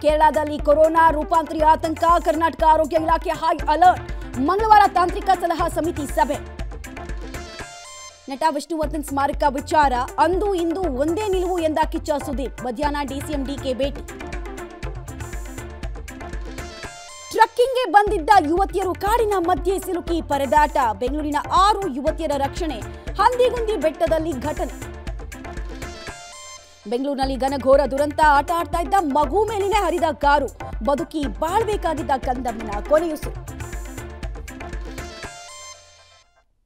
ಕೇರಳದಲ್ಲಿ ಕೊರೋನಾ ರೂಪಾಂತರಿ ಆತಂಕ ಕರ್ನಾಟಕ ಆರೋಗ್ಯ ಇಲಾಖೆ ಹೈ ಅಲರ್ಟ್ ಮಂಗಳವಾರ ತಾಂತ್ರಿಕ ಸಲಹಾ ಸಮಿತಿ ಸಭೆ ನಟ ವಿಷ್ಣುವರ್ಧನ್ ಸ್ಮಾರಕ ವಿಚಾರ ಅಂದು ಇಂದು ಒಂದೇ ನಿಲುವು ಎಂದ ಕಿಚ್ಚ ಸುದೀಪ್ ಮಧ್ಯಾಹ್ನ ಡಿಸಿಎಂ ಡಿಕೆ ಭೇಟಿ ಟ್ರಕ್ಕಿಂಗ್ಗೆ ಬಂದಿದ್ದ ಯುವತಿಯರು ಕಾಡಿನ ಮಧ್ಯೆ ಸಿಲುಕಿ ಪರದಾಟ ಬೆಂಗಳೂರಿನ ಆರು ಯುವತಿಯರ ರಕ್ಷಣೆ ಹಂದಿಗುಂದಿ ಬೆಟ್ಟದಲ್ಲಿ ಘಟನೆ ಬೆಂಗಳೂರಿನಲ್ಲಿ ಘನಘೋರ ದುರಂತ ಆಟ ಆಡ್ತಾ ಇದ್ದ ಮಗು ಮೇಲಿನೇ ಹರಿದ ಕಾರು ಬದುಕಿ ಬಾಳ್ಬೇಕಾಗಿದ್ದ ಕಂದಮ್ಮನ ಕೊನೆಯುಸು